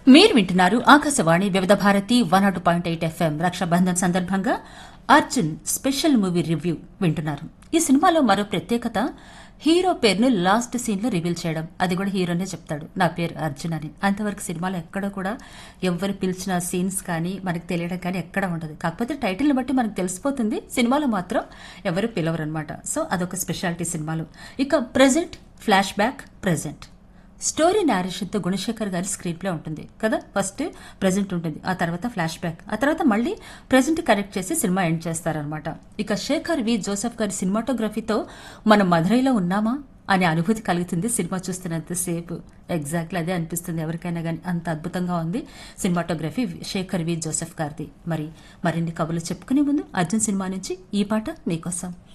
మీరు వింటున్నారు Akashvani Vividh Bharati one naught point eight FM Raksha Bandhan సందర్భంగా అర్జున్ స్పెషల్ మూవీ రివ్యూ వింటున్నారు ఈ సినిమాలో మరో ప్రత్యేకత హీరో పేరును లాస్ట్ సీన్ లో రివీల్ చేయడం అది కూడా హీరోనే చెప్తాడు నా పేరు అర్జున్ అని అంతవరకు సినిమాలో ఎక్కడ కూడా ఎవరు పిలిచిన సీన్స్ కానీ మనకు తెలియడం కానీ ఎక్కడ ఉండదు కాకపోతే టైటిల్ని బట్టి మనకు తెలిసిపోతుంది సినిమాలో మాత్రం ఎవరు పిలవరు అనమాట సో అదొక స్పెషాలిటీ సినిమాలో ఇక present flash back present story తో గుణశేఖర్ గారి స్క్రీన్ ప్లే ఉంటుంది కదా ఫస్ట్ ప్రెజెంట్ ఉంటుంది ఆ తర్వాత ఫ్లాష్ బ్యాక్ ఆ తర్వాత మళ్ళీ ప్రెజెంట్ కరెక్ట్ చేసి సినిమా ఎండ్ చేస్తారనమాట ఇక శేఖర్ వి జోసెఫ్ గారి సినిమాటోగ్రఫీతో మనం మధురైలో ఉన్నామా అనే అనుభూతి కలుగుతుంది సినిమా చూస్తున్నంతసేపు ఎగ్జాక్ట్లీ అదే అనిపిస్తుంది ఎవరికైనా కానీ అంత అద్భుతంగా ఉంది సినిమాటోగ్రఫీ శేఖర్ వి జోసెఫ్ గారిది మరి మరిన్ని కబుర్లు చెప్పుకునే ముందు అర్జున్ సినిమా నుంచి ఈ పాట మీకోసం